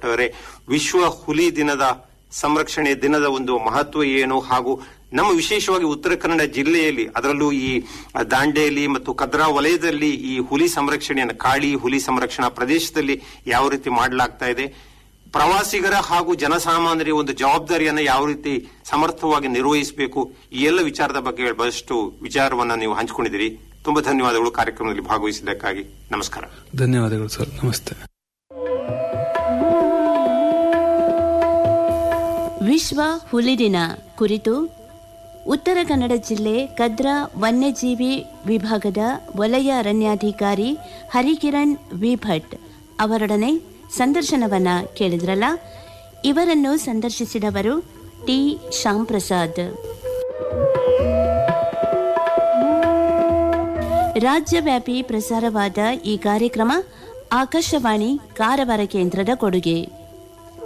ಸಂಬಂಧಪಟ್ಟವರೇ ವಿಶ್ವ ಹುಲಿ ದಿನದ ಸಂರಕ್ಷಣೆ ದಿನದ ಒಂದು ಮಹತ್ವ ಏನು ಹಾಗೂ ನಮ್ಮ ವಿಶೇಷವಾಗಿ ಉತ್ತರ ಕನ್ನಡ ಜಿಲ್ಲೆಯಲ್ಲಿ ಅದರಲ್ಲೂ ಈ ದಾಂಡೇಲಿ ಮತ್ತು ಕದ್ರಾ ವಲಯದಲ್ಲಿ ಈ ಹುಲಿ ಸಂರಕ್ಷಣೆಯನ್ನು ಕಾಳಿ ಹುಲಿ ಸಂರಕ್ಷಣಾ ಪ್ರದೇಶದಲ್ಲಿ ಯಾವ ರೀತಿ ಮಾಡಲಾಗ್ತಾ ಇದೆ ಪ್ರವಾಸಿಗರ ಹಾಗೂ ಜನಸಾಮಾನ್ಯರ ಒಂದು ಜವಾಬ್ದಾರಿಯನ್ನ ಯಾವ ರೀತಿ ಸಮರ್ಥವಾಗಿ ನಿರ್ವಹಿಸಬೇಕು ಈ ಎಲ್ಲ ವಿಚಾರದ ಬಗ್ಗೆ ಬಹಳಷ್ಟು ವಿಚಾರವನ್ನ ನೀವು ಹಂಚಿಕೊಂಡಿದ್ದೀರಿ ತುಂಬಾ ಧನ್ಯವಾದಗಳು ಕಾರ್ಯಕ್ರಮದಲ್ಲಿ ಭಾಗವಹಿಸಿದ್ದಕ್ಕಾಗಿ ನಮಸ್ಕಾರ ಧನ್ಯವಾದಗಳು ಸರ್ ನಮಸ್ತೆ ವಿಶ್ವ ಹುಲಿ ದಿನ ಕುರಿತು ಉತ್ತರ ಕನ್ನಡ ಜಿಲ್ಲೆ ಕದ್ರಾ ವನ್ಯಜೀವಿ ವಿಭಾಗದ ವಲಯ ಅರಣ್ಯಾಧಿಕಾರಿ ಹರಿಕಿರಣ್ ವಿ ಭಟ್ ಅವರೊಡನೆ ಸಂದರ್ಶನವನ್ನ ಕೇಳಿದ್ರಲ್ಲ ಇವರನ್ನು ಸಂದರ್ಶಿಸಿದವರು ಟಿ ಶ್ಯಾಮ್ ಪ್ರಸಾದ್ ರಾಜ್ಯವ್ಯಾಪಿ ಪ್ರಸಾರವಾದ ಈ ಕಾರ್ಯಕ್ರಮ ಆಕಾಶವಾಣಿ ಕಾರವಾರ ಕೇಂದ್ರದ ಕೊಡುಗೆ